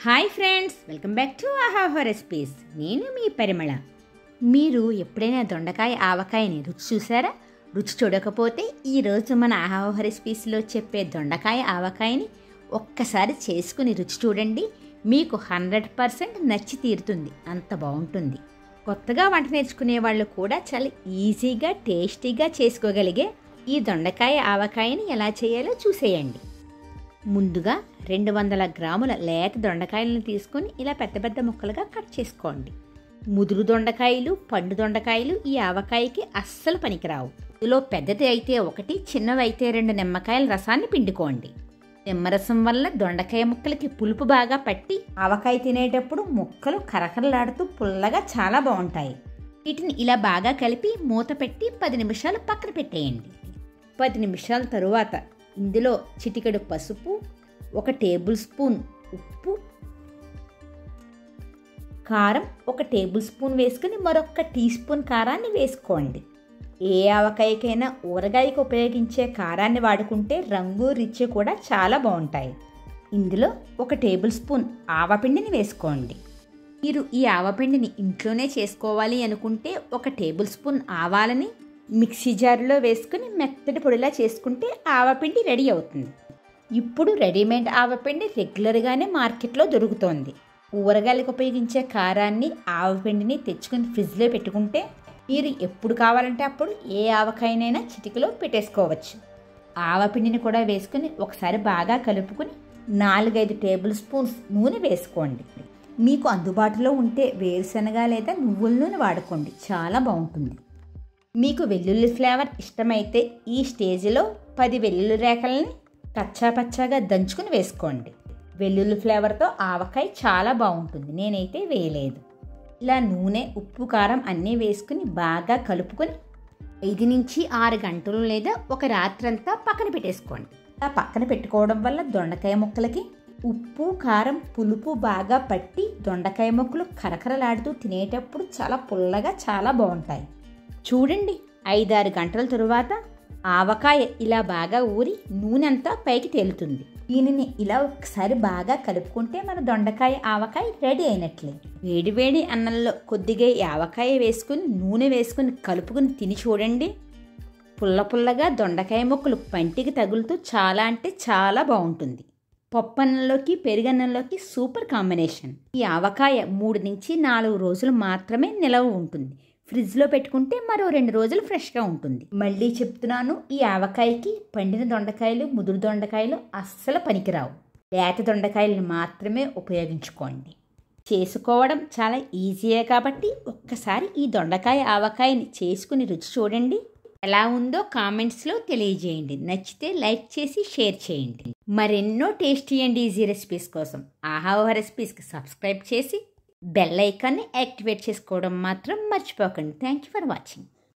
hi friends welcome back to ఆహాహో recipes నేను మీ పరిమళ మీరు ఎప్పుడైనా దొండకాయ ఆవకాయని రుచి చూసారా రుచి చూడకపోతే ఈరోజు మన ఆహాహో రెసిపీస్లో చెప్పే దొండకాయ ఆవకాయని ఒక్కసారి చేసుకుని రుచి చూడండి మీకు హండ్రెడ్ పర్సెంట్ నచ్చి తీరుతుంది అంత బాగుంటుంది కొత్తగా వంట నేర్చుకునే వాళ్ళు కూడా చాలా ఈజీగా టేస్టీగా చేసుకోగలిగే ఈ దొండకాయ ఆవకాయని ఎలా చేయాలో చూసేయండి ముందుగా రెండు వందల గ్రాముల లేత దొండకాయలను తీసుకొని ఇలా పెద్ద పెద్ద ముక్కలుగా కట్ చేసుకోండి ముదురు దొండకాయలు పండు దొండకాయలు ఈ ఆవకాయకి అస్సలు పనికిరావు ఇందులో పెద్దది అయితే ఒకటి చిన్నవి అయితే రెండు నిమ్మకాయల రసాన్ని పిండుకోండి నిమ్మరసం వల్ల దొండకాయ ముక్కలకి పులుపు బాగా పట్టి ఆవకాయ తినేటప్పుడు ముక్కలు కరకరలాడుతూ పుల్లగా చాలా బాగుంటాయి వీటిని ఇలా బాగా కలిపి మూత పెట్టి పది నిమిషాలు పక్కన పెట్టేయండి పది నిమిషాల తరువాత ఇందులో చిటికెడు పసుపు ఒక టేబుల్ స్పూన్ ఉప్పు కారం ఒక టేబుల్ స్పూన్ వేసుకుని మరొక టీ స్పూన్ కారాన్ని వేసుకోండి ఏ ఆవకాయకైనా ఊరగాయకి ఉపయోగించే కారాన్ని వాడుకుంటే రంగు రుచి కూడా చాలా బాగుంటాయి ఇందులో ఒక టేబుల్ స్పూన్ ఆవపిండిని వేసుకోండి మీరు ఈ ఆవపిండిని ఇంట్లోనే చేసుకోవాలి అనుకుంటే ఒక టేబుల్ స్పూన్ ఆవాలని మిక్సీ జార్లో వేసుకుని మెత్తటి పొడిలా చేసుకుంటే ఆవపిండి రెడీ అవుతుంది ఇప్పుడు రెడీమేడ్ ఆవపిండి రెగ్యులర్గానే మార్కెట్లో దొరుకుతోంది ఊరగాయలకు ఉపయోగించే కారాన్ని ఆవపిండిని తెచ్చుకుని ఫ్రిడ్జ్లో పెట్టుకుంటే మీరు ఎప్పుడు కావాలంటే అప్పుడు ఏ ఆవకాయనైనా చిటికలో పెట్టేసుకోవచ్చు ఆవపిండిని కూడా వేసుకుని ఒకసారి బాగా కలుపుకుని నాలుగైదు టేబుల్ స్పూన్స్ నూనె వేసుకోండి మీకు అందుబాటులో ఉంటే వేరుశనగ లేదా నువ్వుల నూనె వాడుకోండి చాలా బాగుంటుంది మీకు వెల్లుల్లి ఫ్లేవర్ ఇష్టమైతే ఈ స్టేజ్లో పది వెల్లుల్లి రేఖల్ని కచ్చా పచ్చాగా దంచుకుని వేసుకోండి వెల్లుల్లి ఫ్లేవర్తో ఆవకాయ చాలా బాగుంటుంది నేనైతే వేయలేదు ఇలా నూనె ఉప్పు కారం అన్నీ వేసుకుని బాగా కలుపుకొని ఐదు నుంచి ఆరు గంటలు లేదా ఒక రాత్రంతా పక్కన పెట్టేసుకోండి అలా పక్కన పెట్టుకోవడం వల్ల దొండకాయ ముక్కలకి ఉప్పు కారం పులుపు బాగా పట్టి దొండకాయ ముక్కలు కరకరలాడుతూ తినేటప్పుడు చాలా పుల్లగా చాలా బాగుంటాయి చూడండి ఐదారు గంటల తరువాత ఆవకాయ ఇలా బాగా ఊరి నూనె అంతా పైకి తేలుతుంది దీనిని ఇలా ఒకసారి బాగా కలుపుకుంటే మన దొండకాయ ఆవకాయ రెడీ అయినట్లే వేడి వేడి అన్నంలో కొద్దిగా ఈ ఆవకాయ వేసుకుని నూనె వేసుకుని కలుపుకుని తిని చూడండి పుల్ల పుల్లగా దొండకాయ ముక్కలు పంటికి తగులుతూ చాలా అంటే చాలా బాగుంటుంది పప్పన్నంలోకి పెరుగన్నంలోకి సూపర్ కాంబినేషన్ ఈ ఆవకాయ మూడు నుంచి నాలుగు రోజులు మాత్రమే నిలవ ఉంటుంది ఫ్రిడ్జ్లో పెట్టుకుంటే మరో రెండు రోజులు ఫ్రెష్గా ఉంటుంది మళ్ళీ చెప్తున్నాను ఈ ఆవకాయకి పండిన దొండకాయలు ముదురు దొండకాయలు అస్సలు పనికిరావు లేత దొండకాయలను మాత్రమే ఉపయోగించుకోండి చేసుకోవడం చాలా ఈజీయే కాబట్టి ఒక్కసారి ఈ దొండకాయ ఆవకాయని చేసుకుని రుచి చూడండి ఎలా ఉందో కామెంట్స్లో తెలియజేయండి నచ్చితే లైక్ చేసి షేర్ చేయండి మరెన్నో టేస్టీ అండ్ ఈజీ రెసిపీస్ కోసం ఆహావ రెసిపీస్కి సబ్స్క్రైబ్ చేసి బెల్ ఐకాన్ని యాక్టివేట్ చేసుకోవడం మాత్రం మర్చిపోకండి థ్యాంక్ యూ ఫర్ వాచింగ్